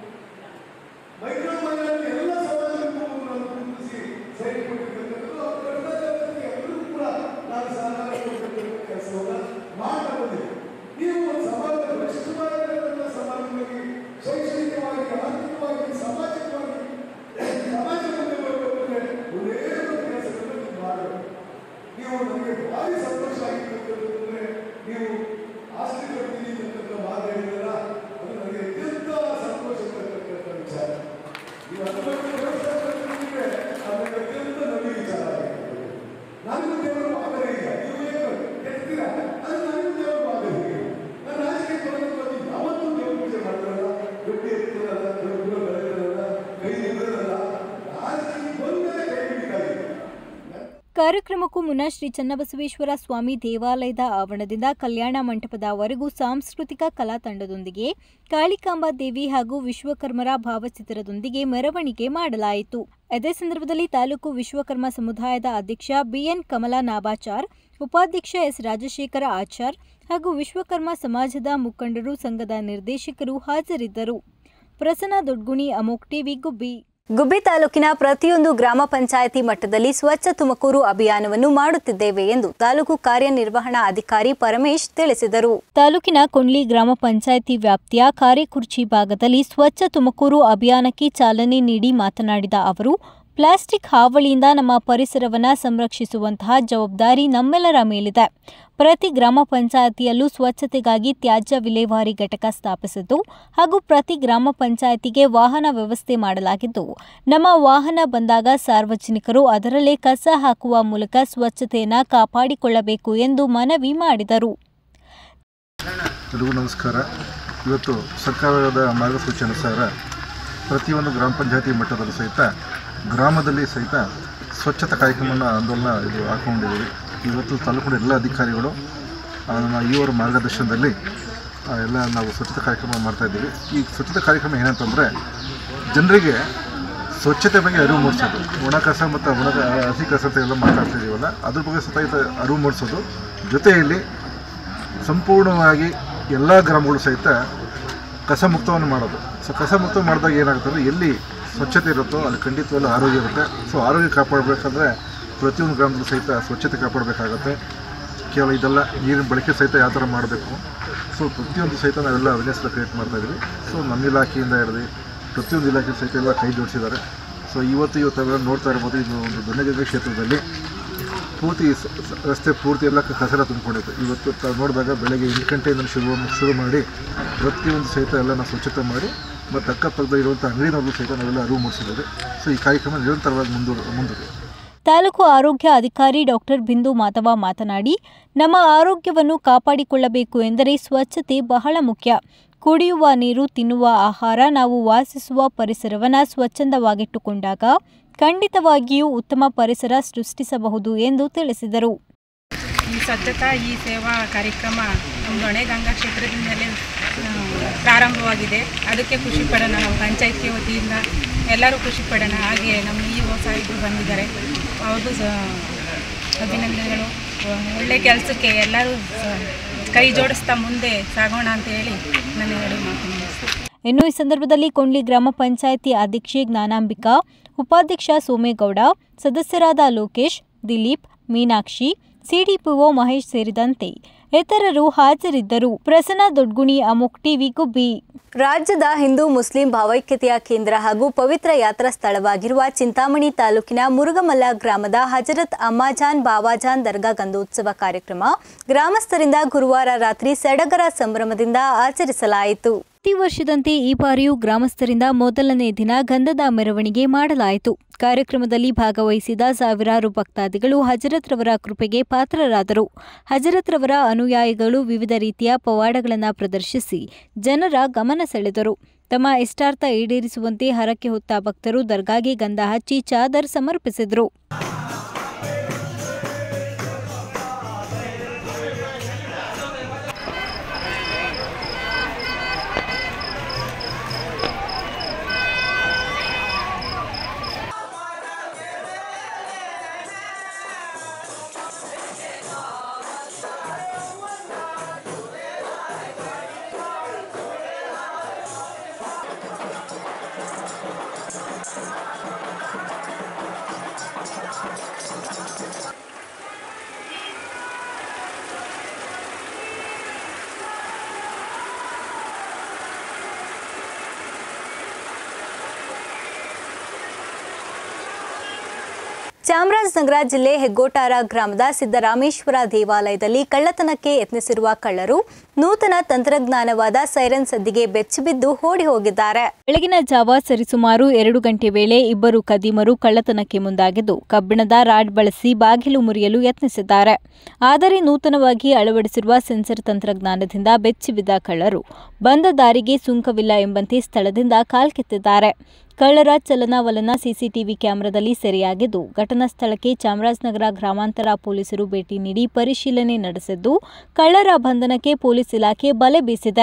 ಮೈಕ್ರೋ ಮೈನಾರಿಟಿ ಎಲ್ಲ ಸಮಾಜಕ್ಕೂ ನಾನು ಗುರುತಿಸಿ ಸೈಟ್ ಕೊಟ್ಟಿರ್ತಕ್ಕಂಥದ್ದು ಅವ್ರ ಕರ್ತವ್ಯದಲ್ಲಿ ಎಲ್ಲರೂ ಕೂಡ ನಾನು ಸಹಕಾರ ಕೊಡ್ತಕ್ಕಂಥ ಕೆಲಸವನ್ನ ಮಾಡ್ತಾ ಬಂದಿದೆ ನೀವು ಒಂದು ಸಮಾಜ ಬಲಿಷ್ಠವಾಗಿರ್ತಕ್ಕಂಥ ಸಮಾಜದಲ್ಲಿ ಶೈಕ್ಷಣಿಕವಾಗಿ ಆರ್ಥಿಕವಾಗಿ ಸಾಮಾಜಿಕವಾಗಿ ಸಮಾಜ ಮುಂದೆ ಬರಬೇಕು ಅಂದ್ರೆ ಒಂದೇ ಒಂದು ಕೆಲಸವನ್ನು ನೀವು ಮಾಡಬೇಕು ನೀವು ನಮಗೆ ಭಾರಿ ಸಂತೋಷ ಆಗಿರ್ತಕ್ಕಂಥದ್ದು ಅಂದ್ರೆ ನೀವು ಆಸ್ತಿ ಕೊಡ್ತೀನಿ ಅಂತಕ್ಕಂಥ ಮಾತು ಹೇಳಿದ್ರಲ್ಲ ಅದು ನನಗೆ ಅತ್ಯಂತ ಸಂತೋಷ ಪಡ್ತಕ್ಕಂಥ ವಿಚಾರ ನೀವು ಹತ್ತೊಂಬತ್ತು ವರ್ಷ ಬಂದಿದ್ರೆ ಅದು ನನಗೆ ಅತ್ಯಂತ ನಮಗೆ ವಿಚಾರ ಆಗಿರ್ತದೆ ನನಗೂ ದೇವರು ಆಗಲೇ ಇಲ್ಲ ನೀವು ಏನು ಕೆಡ್ತೀರಾ ಅದು ನನಗೂ ದೇವರು ಆಗಲೇ ಇಲ್ಲ ನಾನು ರಾಜಕೀಯ ಬರೋದು ಬಂದು ಯಾವತ್ತೂ ದೇವ್ರ ಪೂಜೆ ಮಾಡ್ತಾರಲ್ಲ ದುಡ್ಡು ಎತ್ತಿರಲ್ಲ ದುಡ್ಡು ಬೆಳೆದಿರಲ್ಲ ಕೈ ನಿಲ್ಲಲ್ಲ ರಾಜಕೀಯ ಬಂದರೆ ಕೈ ಹಿಡಿತಾಯಿಲ್ಲ ಕಾರ್ಯಕ್ರಮಕ್ಕೂ ಮುನ್ನ ಶ್ರೀ ಚನ್ನಬಸವೇಶ್ವರ ಸ್ವಾಮಿ ದೇವಾಲಯದ ಆವರಣದಿಂದ ಕಲ್ಯಾಣ ಮಂಟಪದವರೆಗೂ ಸಾಂಸ್ಕೃತಿಕ ಕಲಾ ತಂಡದೊಂದಿಗೆ ಕಾಳಿಕಾಂಬಾ ದೇವಿ ಹಾಗೂ ವಿಶ್ವಕರ್ಮರ ಭಾವಚಿತ್ರದೊಂದಿಗೆ ಮೆರವಣಿಗೆ ಮಾಡಲಾಯಿತು ಅದೇ ಸಂದರ್ಭದಲ್ಲಿ ತಾಲೂಕು ವಿಶ್ವಕರ್ಮ ಸಮುದಾಯದ ಅಧ್ಯಕ್ಷ ಬಿಎನ್ ಕಮಲಾ ನಾಬಾಚಾರ್ ಉಪಾಧ್ಯಕ್ಷ ಎಸ್ ರಾಜಶೇಖರ ಆಚಾರ್ ಹಾಗೂ ವಿಶ್ವಕರ್ಮ ಸಮಾಜದ ಮುಖಂಡರು ಸಂಘದ ನಿರ್ದೇಶಕರು ಹಾಜರಿದ್ದರು ಪ್ರಸನ್ನ ದೊಡ್ಗುಣಿ ಅಮೋಕ್ ಟಿವಿ ಗುಬ್ಬಿ ಗುಬ್ಬಿ ತಾಲೂಕಿನ ಪ್ರತಿಯೊಂದು ಗ್ರಾಮ ಪಂಚಾಯಿತಿ ಮಟ್ಟದಲ್ಲಿ ಸ್ವಚ್ಛ ತುಮಕೂರು ಅಭಿಯಾನವನ್ನು ಮಾಡುತ್ತಿದ್ದೇವೆ ಎಂದು ತಾಲೂಕು ಕಾರ್ಯನಿರ್ವಹಣಾ ಅಧಿಕಾರಿ ಪರಮೇಶ್ ತಿಳಿಸಿದರು ತಾಲೂಕಿನ ಕೊಂಡ್ಲಿ ಗ್ರಾಮ ಪಂಚಾಯಿತಿ ವ್ಯಾಪ್ತಿಯ ಕಾರೆಕುರ್ಚಿ ಭಾಗದಲ್ಲಿ ಸ್ವಚ್ಛ ತುಮಕೂರು ಅಭಿಯಾನಕ್ಕೆ ಚಾಲನೆ ನೀಡಿ ಮಾತನಾಡಿದ ಅವರು ಪ್ಲಾಸ್ಟಿಕ್ ಹಾವಳಿಯಿಂದ ನಮ್ಮ ಪರಿಸರವನ್ನು ಸಂರಕ್ಷಿಸುವಂತಹ ಜವಾಬ್ದಾರಿ ನಮ್ಮೆಲ್ಲರ ಮೇಲಿದೆ ಪ್ರತಿ ಗ್ರಾಮ ಪಂಚಾಯಿತಿಯಲ್ಲೂ ಸ್ವಚ್ಛತೆಗಾಗಿ ತ್ಯಾಜ್ಯ ವಿಲೇವಾರಿ ಘಟಕ ಸ್ಥಾಪಿಸಿದ್ದು ಹಾಗೂ ಪ್ರತಿ ಗ್ರಾಮ ಪಂಚಾಯಿತಿಗೆ ವಾಹನ ವ್ಯವಸ್ಥೆ ಮಾಡಲಾಗಿದ್ದು ನಮ್ಮ ವಾಹನ ಬಂದಾಗ ಸಾರ್ವಜನಿಕರು ಅದರಲ್ಲೇ ಕಸ ಹಾಕುವ ಮೂಲಕ ಸ್ವಚ್ಛತೆಯನ್ನು ಕಾಪಾಡಿಕೊಳ್ಳಬೇಕು ಎಂದು ಮನವಿ ಮಾಡಿದರು ಎಲ್ರಿಗೂ ನಮಸ್ಕಾರ ಇವತ್ತು ಸರ್ಕಾರದ ಮಾರ್ಗಸೂಚಿ ಅನುಸಾರ ಪ್ರತಿಯೊಂದು ಗ್ರಾಮ ಪಂಚಾಯತಿ ಮಟ್ಟದಲ್ಲೂ ಸಹಿತ ಗ್ರಾಮದಲ್ಲಿ ಸಹಿತ ಸ್ವಚ್ಛತಾ ಕಾರ್ಯಕ್ರಮವನ್ನು ಆಂದೋಲನ ಇದು ಹಾಕ್ಕೊಂಡಿದ್ದೀವಿ ಇವತ್ತು ತಾಲೂಕಿನ ಎಲ್ಲ ಅಧಿಕಾರಿಗಳು ಆ, ನಮ್ಮ ಇವರ ಮಾರ್ಗದರ್ಶನದಲ್ಲಿ ಆ, ಎಲ್ಲ ನಾವು ಸ್ವಚ್ಛತಾ ಕಾರ್ಯಕ್ರಮ ಮಾಡ್ತಾ ಇದ್ದೀವಿ ಈ ಸ್ವಚ್ಛತಾ ಕಾರ್ಯಕ್ರಮ ಏನಂತಂದರೆ ಜನರಿಗೆ ಸ್ವಚ್ಛತೆ ಬಗ್ಗೆ ಅರಿವು ಮೂಡಿಸೋದು ಒಣ ಕಸ ಮತ್ತು ಒಣ ಹಸಿ ಕಸ ಅಂತ ಎಲ್ಲ ಮಾತಾಡ್ತಾ ಇದೀವಲ್ಲ ಅದ್ರ ಬಗ್ಗೆ ಸಹಿತ ಅರಿವು ಮೂಡಿಸೋದು ಜೊತೆಯಲ್ಲಿ ಸಂಪೂರ್ಣವಾಗಿ ಎಲ್ಲ ಗ್ರಾಮಗಳು ಸಹಿತ ಕಸ ಮುಕ್ತವನ್ನು ಮಾಡೋದು ಸೊ ಕಸ ಮುಕ್ತ ಮಾಡಿದಾಗ ಏನಾಗುತ್ತೆ ಅಂದರೆ ಎಲ್ಲಿ ಸ್ವಚ್ಛತೆ ಇರುತ್ತೋ ಅಲ್ಲಿ ಖಂಡಿತವಾಗ್ಲೂ ಆರೋಗ್ಯ ಇರುತ್ತೆ ಸೊ ಆರೋಗ್ಯ ಕಾಪಾಡಬೇಕಂದ್ರೆ ಪ್ರತಿಯೊಂದು ಗ್ರಾಮದಲ್ಲೂ ಸಹಿತ ಸ್ವಚ್ಛತೆ ಕಾಪಾಡಬೇಕಾಗತ್ತೆ ಕೇವಲ ಇದೆಲ್ಲ ನೀರಿನ ಬಳಕೆ ಸಹಿತ ಯಾವ ಥರ ಮಾಡಬೇಕು ಸೊ ಪ್ರತಿಯೊಂದು ಸಹಿತ ನಾವೆಲ್ಲ ಅವೇರ್ನೆಸ್ ಕ್ರಿಯೇಟ್ ಮಾಡ್ತಾಯಿದ್ವಿ ಸೊ ನಮ್ಮ ಇಲಾಖೆಯಿಂದ ಹಿಡಿದು ಪ್ರತಿಯೊಂದು ಇಲಾಖೆ ಸಹಿತ ಎಲ್ಲ ಕೈ ಜೋಡಿಸಿದ್ದಾರೆ ಸೊ ಇವತ್ತು ಇವತ್ತು ನಾವೆಲ್ಲ ನೋಡ್ತಾ ಇರ್ಬೋದು ಇದು ಒಂದು ದೊಣ್ಣೆಗಂಗೆ ಕ್ಷೇತ್ರದಲ್ಲಿ ಪೂರ್ತಿ ಸ- ಸ- ರಸ್ತೆ ಪೂರ್ತಿ ಎಲ್ಲ ಕಸರ ತುಂಬಿಕೊಂಡಿತ್ತು ಇವತ್ತು ತಾವು ನೋಡಿದಾಗ ಬೆಳಗ್ಗೆ ಎಂಟು ಗಂಟೆಯಿಂದ ಶುರು ಶುರು ಮಾಡಿ ಪ್ರತಿಯೊಂದು ಸಹಿತ ಎಲ್ಲ ನಾವು ಸ್ವಚ್ಛತೆ ಮಾಡಿ ಮತ್ತು ಅಕ್ಕಪಕ್ಕದ ಇರುವಂಥ ಅಂಗಡಿನವ್ರಿಗೂ ಸಹಿತ ನಾವೆಲ್ಲ ಅರಿವು ಮೂಡಿಸಿದ್ದೇವೆ ಸೊ ಈ ಕಾರ್ಯಕ್ರಮ ನಿರಂತರವಾಗಿ ಮುಂದುವರೆ ಮುಂದುವರಿಯುತ್ತೆ ತಾಲೂಕು ಆರೋಗ್ಯ ಅಧಿಕಾರಿ ಡಾಕ್ಟರ್ ಬಿಂದು ಮಾಧವ ಮಾತನಾಡಿ ನಮ್ಮ ಆರೋಗ್ಯವನ್ನು ಕಾಪಾಡಿಕೊಳ್ಳಬೇಕು ಎಂದರೆ ಸ್ವಚ್ಛತೆ ಬಹಳ ಮುಖ್ಯ ಕುಡಿಯುವ ನೀರು ತಿನ್ನುವ ಆಹಾರ ನಾವು ವಾಸಿಸುವ ಪರಿಸರವನ್ನು ಸ್ವಚ್ಛಂದವಾಗಿಟ್ಟುಕೊಂಡಾಗ ಖಂಡಿತವಾಗಿಯೂ ಉತ್ತಮ ಪರಿಸರ ಸೃಷ್ಟಿಸಬಹುದು ಎಂದು ತಿಳಿಸಿದರು ಈ ಸ್ವಚ್ಛತಾ ಈ ಸೇವಾ ಕಾರ್ಯಕ್ರಮ ನಮ್ಮ ಹೊಣೆಗಂಗಾ ಕ್ಷೇತ್ರದಿಂದಲೇ ಆ, ಪ್ರಾರಂಭವಾಗಿದೆ ಅದಕ್ಕೆ ಖುಷಿ ಪಡೋಣ ನಮ್ಮ ಪಂಚಾಯತಿ ವತಿಯಿಂದ ಎಲ್ಲರೂ ಖುಷಿ ಪಡೋಣ ಹಾಗೆ ನಮ್ಮ ಇ ಒ ಸಾಹೇಬರು ಬಂದಿದ್ದಾರೆ ಅವ್ರಿಗೂ ಸ- ಅಭಿನಂದನೆಗಳು ಒಳ್ಳೆ ಕೆಲಸಕ್ಕೆ ಎಲ್ಲರೂ ಸ- ಕೈ ಜೋಡಿಸ್ತಾ ಮುಂದೆ ಸಾಗೋಣ ಅಂತ ಹೇಳಿ ನನ್ನ ಎರಡು ಮಾತು ಮುಗಿಸ್ತೇನೆ. ಇನ್ನು ಈ ಸಂದರ್ಭದಲ್ಲಿ ಕೊಂಡ್ಲಿ ಗ್ರಾಮ ಪಂಚಾಯಿತಿ ಅಧ್ಯಕ್ಷೆ ಜ್ಞಾನಾಂಬಿಕಾ ಉಪಾಧ್ಯಕ್ಷ ಸೋಮೇಗೌಡ ಸದಸ್ಯರಾದ ಲೋಕೇಶ್ ದಿಲೀಪ್ ಮೀನಾಕ್ಷಿ ಸಿಡಿಪಿಒ ಮಹೇಶ್ ಸೇರಿದಂತೆ ಇತರರು ಹಾಜರಿದ್ದರು ಪ್ರಸನ್ನ ದೊಡ್ಗುಣಿ ಅಮೋಕ್ ಟಿವಿ ಗುಬ್ಬಿ ರಾಜ್ಯದ ಹಿಂದೂ ಮುಸ್ಲಿಂ ಭಾವೈಕ್ಯತೆಯ ಕೇಂದ್ರ ಹಾಗೂ ಪವಿತ್ರ ಯಾತ್ರಾ ಸ್ಥಳವಾಗಿರುವ ಚಿಂತಾಮಣಿ ತಾಲೂಕಿನ ಮುರುಗಮಲ್ಲ ಗ್ರಾಮದ ಹಜರತ್ ಅಮ್ಮಾಜಾನ್ ಬಾವಾಜಾನ್ ದರ್ಗಾ ಗಂಧೋತ್ಸವ ಕಾರ್ಯಕ್ರಮ ಗ್ರಾಮಸ್ಥರಿಂದ ಗುರುವಾರ ರಾತ್ರಿ ಸಡಗರ ಸಂಭ್ರಮದಿಂದ ಆಚರಿಸಲಾಯಿತು ಪ್ರತಿ ವರ್ಷದಂತೆ ಈ ಬಾರಿಯೂ ಗ್ರಾಮಸ್ಥರಿಂದ ಮೊದಲನೇ ದಿನ ಗಂಧದ ಮೆರವಣಿಗೆ ಮಾಡಲಾಯಿತು ಕಾರ್ಯಕ್ರಮದಲ್ಲಿ ಭಾಗವಹಿಸಿದ ಸಾವಿರಾರು ಭಕ್ತಾದಿಗಳು ಹಜರತ್ ರವರ ಕೃಪೆಗೆ ಪಾತ್ರರಾದರು ಹಜರತ್ ರವರ ಅನುಯಾಯಿಗಳು ವಿವಿಧ ರೀತಿಯ ಪವಾಡಗಳನ್ನು ಪ್ರದರ್ಶಿಸಿ ಜನರ ಗಮನ ಸೆಳೆದರು ತಮ್ಮ ಇಷ್ಟಾರ್ಥ ಈಡೇರಿಸುವಂತೆ ಹರಕೆ ಹೊತ್ತ ಭಕ್ತರು ದರ್ಗಾಗೆ ಗಂಧ ಹಚ್ಚಿ ಚಾದರ್ ಸಮರ್ಪಿಸಿದರು ಚಾಮರಾಜನಗರ ಜಿಲ್ಲೆ ಹೆಗ್ಗೋಟಾರ ಗ್ರಾಮದ ಸಿದ್ದರಾಮೇಶ್ವರ ದೇವಾಲಯದಲ್ಲಿ ಕಳ್ಳತನಕ್ಕೆ ಯತ್ನಿಸಿರುವ ಕಳ್ಳರು ನೂತನ ತಂತ್ರಜ್ಞಾನವಾದ ಸೈರನ್ ಸದ್ದಿಗೆ ಬೆಚ್ಚಿಬಿದ್ದು ಓಡಿ ಹೋಗಿದ್ದಾರೆ ಬೆಳಗಿನ ಜಾವ ಸರಿಸುಮಾರು ಎರಡು ಗಂಟೆ ವೇಳೆ ಇಬ್ಬರು ಕದಿಮರು ಕಳ್ಳತನಕ್ಕೆ ಮುಂದಾಗಿದ್ದು ಕಬ್ಬಿಣದ ರಾಡ್ ಬಳಸಿ ಬಾಗಿಲು ಮುರಿಯಲು ಯತ್ನಿಸಿದ್ದಾರೆ ಆದರೆ ನೂತನವಾಗಿ ಅಳವಡಿಸಿರುವ ಸೆನ್ಸರ್ ತಂತ್ರಜ್ಞಾನದಿಂದ ಬೆಚ್ಚಿಬಿದ್ದ ಕಳ್ಳರು ಬಂದ ದಾರಿಗೆ ಸುಂಕವಿಲ್ಲ ಎಂಬಂತೆ ಸ್ಥಳದಿಂದ ಕಾಲ್ಕಿತ್ತಿದ್ದಾರೆ ಕಳ್ಳರ ಚಲನವಲನ ಸಿಸಿಟಿವಿ ಕ್ಯಾಮೆರಾದಲ್ಲಿ ಸೆರೆಯಾಗಿದ್ದು ಘಟನಾ ಸ್ಥಳಕ್ಕೆ ಚಾಮರಾಜನಗರ ಗ್ರಾಮಾಂತರ ಪೊಲೀಸರು ಭೇಟಿ ನೀಡಿ ಪರಿಶೀಲನೆ ನಡೆಸಿದ್ದು ಕಳ್ಳರ ಬಂಧನಕ್ಕೆ ಪೊಲೀಸ್ ಇಲಾಖೆ ಬಲೆ ಬೀಸಿದೆ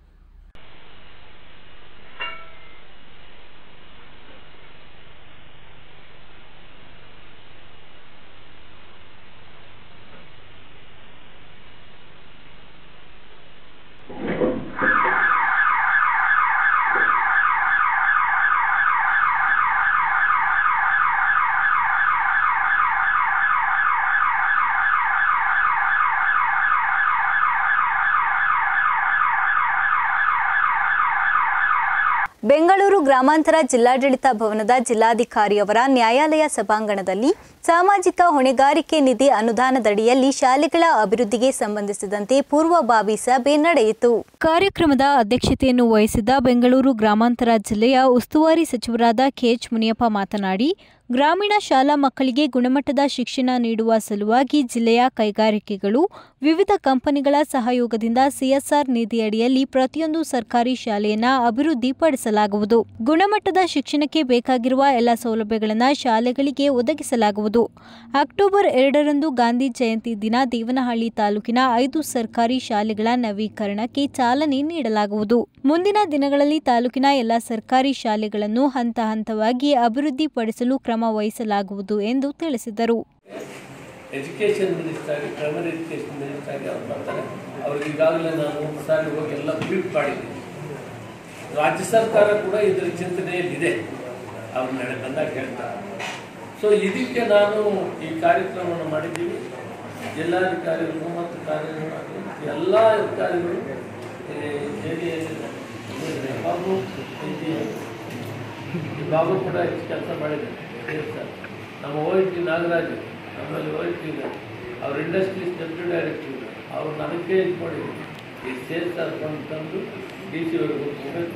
ಬೆಂಗಳೂರು ಗ್ರಾಮಾಂತರ ಜಿಲ್ಲಾಡಳಿತ ಭವನದ ಜಿಲ್ಲಾಧಿಕಾರಿಯವರ ನ್ಯಾಯಾಲಯ ಸಭಾಂಗಣದಲ್ಲಿ ಸಾಮಾಜಿಕ ಹೊಣೆಗಾರಿಕೆ ನಿಧಿ ಅನುದಾನದಡಿಯಲ್ಲಿ ಶಾಲೆಗಳ ಅಭಿವೃದ್ಧಿಗೆ ಸಂಬಂಧಿಸಿದಂತೆ ಪೂರ್ವಭಾವಿ ಸಭೆ ನಡೆಯಿತು ಕಾರ್ಯಕ್ರಮದ ಅಧ್ಯಕ್ಷತೆಯನ್ನು ವಹಿಸಿದ್ದ ಬೆಂಗಳೂರು ಗ್ರಾಮಾಂತರ ಜಿಲ್ಲೆಯ ಉಸ್ತುವಾರಿ ಸಚಿವರಾದ ಕೆಎಚ್ ಮುನಿಯಪ್ಪ ಮಾತನಾಡಿ ಗ್ರಾಮೀಣ ಶಾಲಾ ಮಕ್ಕಳಿಗೆ ಗುಣಮಟ್ಟದ ಶಿಕ್ಷಣ ನೀಡುವ ಸಲುವಾಗಿ ಜಿಲ್ಲೆಯ ಕೈಗಾರಿಕೆಗಳು ವಿವಿಧ ಕಂಪನಿಗಳ ಸಹಯೋಗದಿಂದ ಸಿಎಸ್ಆರ್ ನಿಧಿಯಡಿಯಲ್ಲಿ ಪ್ರತಿಯೊಂದು ಸರ್ಕಾರಿ ಶಾಲೆಯನ್ನ ಅಭಿವೃದ್ಧಿಪಡಿಸಲಾಗುವುದು ಗುಣಮಟ್ಟದ ಶಿಕ್ಷಣಕ್ಕೆ ಬೇಕಾಗಿರುವ ಎಲ್ಲ ಸೌಲಭ್ಯಗಳನ್ನು ಶಾಲೆಗಳಿಗೆ ಒದಗಿಸಲಾಗುವುದು ಅಕ್ಟೋಬರ್ ಎರಡರಂದು ಗಾಂಧಿ ಜಯಂತಿ ದಿನ ದೇವನಹಳ್ಳಿ ತಾಲೂಕಿನ ಐದು ಸರ್ಕಾರಿ ಶಾಲೆಗಳ ನವೀಕರಣಕ್ಕೆ ಚಾಲನೆ ನೀಡಲಾಗುವುದು ಮುಂದಿನ ದಿನಗಳಲ್ಲಿ ತಾಲೂಕಿನ ಎಲ್ಲ ಸರ್ಕಾರಿ ಶಾಲೆಗಳನ್ನು ಹಂತ ಹಂತವಾಗಿ ಅಭಿವೃದ್ಧಿಪಡಿಸಲು ಕ್ರಮ ವಹಿಸಲಾಗುವುದು ಎಂದು ತಿಳಿಸಿದರು education minister primary education minister ಅವ್ರು ಬರ್ತಾರೆ ಅವ್ರಿಗೆ ಈಗಾಗಲೇ ನಾನು ಒಂದು ಸಾರಿ ಹೋಗಿ ಎಲ್ಲ ಬ್ರೀಫ್ ಮಾಡಿದ್ದೀನಿ ರಾಜ್ಯ ಸರ್ಕಾರ ಕೂಡ ಇದರ ಚಿಂತನೆಯಲ್ಲಿದೆ ಅವ್ರು ನಾಳೆ ಬಂದಾಗ ಹೇಳ್ತಾರೆ ಸೊ ಇದಕ್ಕೆ ನಾನು ಈ ಕಾರ್ಯಕ್ರಮವನ್ನು ಮಾಡಿದ್ದೀವಿ ಜಿಲ್ಲಾಧಿಕಾರಿಗಳು ಮತ್ತು ಕಾರ್ಯನಿರ್ವಾಹಕರು ಎಲ್ಲ ಅಧಿಕಾರಿಗಳು ಜೆ ಡಿ ಬಾಬು ಈ ಬಾಬು ಕೂಡ ಹೆಚ್ಚು ಕೆಲಸ ಮಾಡಿದ್ದಾರೆ ಸರ್ ನಮ್ಮ ಓ ಟಿ ನಾಗರಾಜ್ ನಮ್ಮಲ್ಲಿ ಓ ಟಿ ಇದೆ ಅವ್ರ ಇಂಡಸ್ಟ್ರೀಸ್ ಡೆಪ್ಯೂಟಿ ಡೈರೆಕ್ಟರ್ ಇದೆ ಅವ್ರು ನನಗೆ ಇದು ಮಾಡಿದ್ರು ಈ ಸೇಲ್ಸ್ ಅಕೌಂಟ್ ತಂದು ಡಿ ಸಿ ಅವ್ರಿಗೆ ಹೋಗಬೇಕು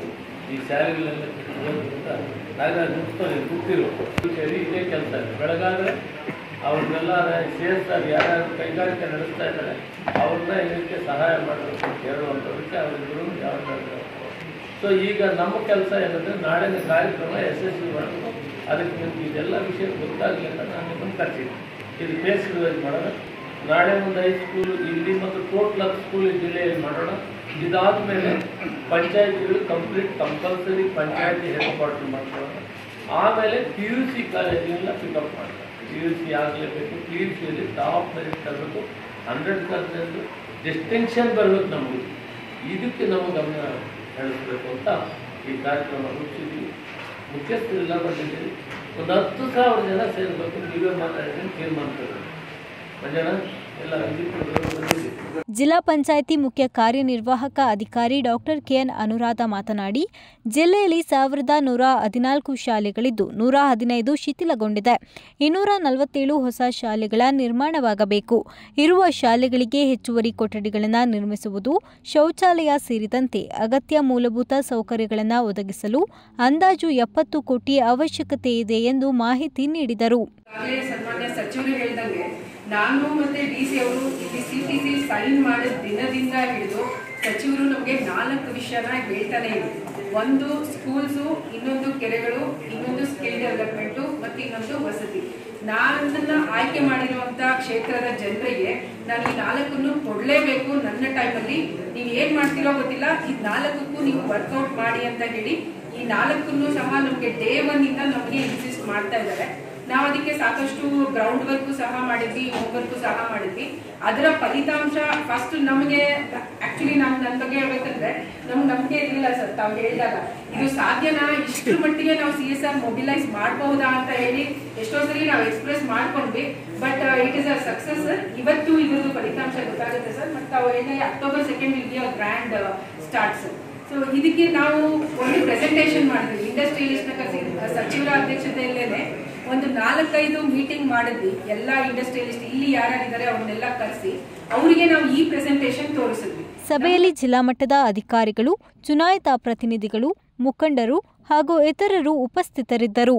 ಈ ಶಾಲೆಗಳೆಲ್ಲ ಕಿತ್ತುಕೊಳ್ಳೋದ್ರಿಂದ ನಾಗರಾಜ್ ನಿಂತ್ಕೊಂಡು ಕೂತಿರು ಸರಿ ಇದೇ ಕೆಲಸ ಬೆಳಗಾದ್ರೆ ಅವ್ರನ್ನೆಲ್ಲ ಸೇರಿಸ್ತಾರೆ ಯಾರ್ಯಾರು ಕೈಗಾರಿಕೆ ನಡೆಸ್ತಾ ಇದ್ದಾರೆ ಅವ್ರನ್ನ ಇದಕ್ಕೆ ಸಹಾಯ ಮಾಡಬೇಕು ಅಂತ ಹೇಳುವಂಥದಕ್ಕೆ ಅವರಿಬ್ಬರು ಜವಾಬ್ದಾರಿ ಸೊ ಈಗ ನಮ್ಮ ಕೆಲಸ ಏನಂದರೆ ನಾಳಿನ ಕಾರ್ಯಕ್ರಮ ಯಶಸ್ವಿ ಮಾಡಬೇಕು ಅದಕ್ಕೆ ನಿಮ್ಗೆ ಇದೆಲ್ಲ ವಿಷಯ ಗೊತ್ತಾಗಲಿ ಅಂತ ನಾನು ನಿಮ್ಮನ್ನು ಕರ್ತೀನಿ ಇದು ಫೇಸ್ ರಿವೈಸ್ ಮಾಡೋಣ ನಾಳೆ ಒಂದು ಹೈಸ್ಕೂಲ್ ಇಲ್ಲಿ ಮತ್ತು ಟೋಟಲ್ ಹತ್ತು ಸ್ಕೂಲ್ ಜಿಲ್ಲೆಯಲ್ಲಿ ಮಾಡೋಣ ಇದಾದ ಮೇಲೆ ಪಂಚಾಯತಿಗಳು complete compulsory panchayati head quarter ಮಾಡ್ಕೊಳ್ಳೋಣ ಆಮೇಲೆ ಪಿ ಯು ಸಿ ಕಾಲೇಜಿಗೆಲ್ಲ ಪಿಕಪ್ ಮಾಡ್ತಾರೆ ಪಿ ಯು ಸಿ ಆಗಲೇಬೇಕು ಪಿ ಯು ಸಿಯಲ್ಲಿ ಟಾಪ್ ಮೆರಿಟ್ ತರಬೇಕು ಹಂಡ್ರೆಡ್ ಪರ್ಸೆಂಟ್ ಡಿಸ್ಟಿಂಕ್ಷನ್ ಬರಬೇಕು ನಮಗೆ ಇದಕ್ಕೆ ನಾವು ಗಮನ ಹರಿಸ್ಬೇಕು ಅಂತ ಈ ಕಾರ್ಯಕ್ರಮ ರೂಪಿಸಿದ್ವಿ ಮುಖ್ಯಸ್ಥರೆಲ್ಲ ಬಂದಿದ್ದೀವಿ ಒಂದು ಹತ್ತು ಸಾವಿರ ಜನ ಸೇರಬೇಕು ನೀವೇ ಮಾತಾಡಿದ್ರೆ ತೀರ್ಮಾನ ತಗೊಳ್ಳಿ ಮಂಜಣ್ಣ ಎಲ್ಲ ವಿಜಿಟ್ಗಳು ಬಂದಿದ್ದೀವಿ ಜಿಲ್ಲಾ ಪಂಚಾಯಿತಿ ಮುಖ್ಯ ಕಾರ್ಯನಿರ್ವಾಹಕ ಅಧಿಕಾರಿ ಡಾಕ್ಟರ್ ಕೆಎನ್ ಅನುರಾಧ ಮಾತನಾಡಿ ಜಿಲ್ಲೆಯಲ್ಲಿ ಸಾವಿರದ ನೂರ ಹದಿನಾಲ್ಕು ಶಾಲೆಗಳಿದ್ದು ನೂರ ಹದಿನೈದು ಶಿಥಿಲಗೊಂಡಿದೆ ಇನ್ನೂರ ನಲವತ್ತೇಳು ಹೊಸ ಶಾಲೆಗಳ ನಿರ್ಮಾಣವಾಗಬೇಕು ಇರುವ ಶಾಲೆಗಳಿಗೆ ಹೆಚ್ಚುವರಿ ಕೊಠಡಿಗಳನ್ನು ನಿರ್ಮಿಸುವುದು ಶೌಚಾಲಯ ಸೇರಿದಂತೆ ಅಗತ್ಯ ಮೂಲಭೂತ ಸೌಕರ್ಯಗಳನ್ನು ಒದಗಿಸಲು ಅಂದಾಜು ಎಪ್ಪತ್ತು ಕೋಟಿ ಅವಶ್ಯಕತೆ ಇದೆ ಎಂದು ಮಾಹಿತಿ ನೀಡಿದರು ಈಗಾಗಲೇ ಸನ್ಮಾನ್ಯ ಸಚಿವರು ಹೇಳ್ದಂಗೆ ನಾನು ಮತ್ತೆ ಡಿ ಸಿ ಅವರು ಇಲ್ಲಿ ಸಿ ಟಿ ಸಿ ಸೈನ್ ಮಾಡಿದ ದಿನದಿಂದ ಹಿಡಿದು ಸಚಿವರು ನಮಗೆ ನಾಲ್ಕು ವಿಷಯನ ಹೇಳ್ತಾನೆ ಇದೆ ಒಂದು ಸ್ಕೂಲ್ಸು ಇನ್ನೊಂದು ಕೆರೆಗಳು ಇನ್ನೊಂದು ಸ್ಕಿಲ್ ಡೆವಲಪ್ಮೆಂಟು ಮತ್ತು ಇನ್ನೊಂದು ವಸತಿ ನನ್ನನ್ನ ಆಯ್ಕೆ ಮಾಡಿರುವಂತ ಕ್ಷೇತ್ರದ ಜನರಿಗೆ ನಾನು ಈ ನಾಲ್ಕನ್ನು ಕೊಡಲೇಬೇಕು ನನ್ನ ಟೈಮಲ್ಲಿ ನೀವು ಏನ್ ಮಾಡ್ತೀರೋ ಗೊತ್ತಿಲ್ಲ ಈ ನಾಲ್ಕಕ್ಕೂ ನೀವು ವರ್ಕೌಟ್ ಮಾಡಿ ಅಂತ ಹೇಳಿ ಈ ನಾಲ್ಕನ್ನು ಸಹ ನಮಗೆ ಡೇ ಒನ್ ಇಂದ ನಮಗೆ ಇನ್ಸಿಸ್ಟ್ ಮಾಡ್ತಾ ಇದ್ದಾರೆ ನಾವು ಅದಕ್ಕೆ ಸಾಕಷ್ಟು ಗ್ರೌಂಡ್ ವರ್ಕ್ ಸಹ ಮಾಡಿದ್ವಿ ಹೋಮ್ ವರ್ಕ್ ಸಹ ಮಾಡಿದ್ವಿ ಅದರ ಫಲಿತಾಂಶ ಫಸ್ಟ್ ನಮಗೆ ಆಕ್ಚುಲಿ ನಮ್ ನನ್ನ ಬಗ್ಗೆ ಹೇಳ್ಬೇಕಂದ್ರೆ ನಮ್ಗೆ ನಂಬಿಕೆ ಇರಲಿಲ್ಲ ಸರ್ ತಾವು ಹೇಳಿದಾಗ ಇದು ಸಾಧ್ಯನಾ ಇಷ್ಟರ ಮಟ್ಟಿಗೆ ನಾವು ಸಿ ಎಸ್ ಆರ್ ಮೊಬಿಲೈಸ್ ಮಾಡಬಹುದಾ ಅಂತ ಹೇಳಿ ಎಷ್ಟೋ ಸರಿ ನಾವು ಎಕ್ಸ್ಪ್ರೆಸ್ ಮಾಡ್ಕೊಂಡ್ವಿ but it is a success sir ಇವತ್ತು ಇದ್ರದ್ದು ಫಲಿತಾಂಶ ಗೊತ್ತಾಗುತ್ತೆ ಸರ್ ಮತ್ತೆ ತಾವು ಹೇಳಿದಾಗ October second will be a grand start sir so ಇದಕ್ಕೆ ನಾವು ಒಂದು ಪ್ರೆಸೆಂಟೇಷನ್ ಮಾಡಿದ್ವಿ ಇಂಡಸ್ಟ್ರಿಯಲಿಸ್ಟ್ ಕರೆಸಿ ಸಚಿವರ ಅಧ್ಯಕ್ಷತೆಯಲ್ಲೇನೆ ಒಂದು ನಾಲ್ಕೈದು ಮೀಟಿಂಗ್ ಮಾಡಿದ್ವಿ ಎಲ್ಲ ಇಂಡಸ್ಟ್ರಿಯಲಿಸ್ಟ್ ಇಲ್ಲಿ ಯಾರ್ಯಾರಿದ್ದಾರೆ ಅವ್ರನ್ನೆಲ್ಲ ಕರೆಸಿ ಅವರಿಗೆ ನಾವು ಈ ಪ್ರೆಸೆಂಟೇಷನ್ ತೋರಿಸಿದ್ವಿ ಸಭೆಯಲ್ಲಿ ಜಿಲ್ಲಾ ಮಟ್ಟದ ಅಧಿಕಾರಿಗಳು ಚುನಾಯಿತ ಪ್ರತಿನಿಧಿಗಳು ಮುಖಂಡರು ಹಾಗೂ ಇತರರು ಉಪಸ್ಥಿತರಿದ್ದರು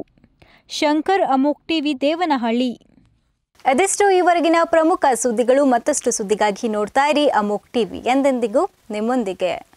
ಶಂಕರ್ ಅಮೋಕ್ ಟಿವಿ ದೇವನಹಳ್ಳಿ ಅದೆಷ್ಟು ಈವರೆಗಿನ ಪ್ರಮುಖ ಸುದ್ದಿಗಳು ಮತ್ತಷ್ಟು ಸುದ್ದಿಗಾಗಿ ನೋಡ್ತಾ ಇರಿ ಅಮೋಕ್ ಟಿವಿ ಎಂದೆಂದಿಗೂ ನಿಮ್ಮೊಂದಿಗೆ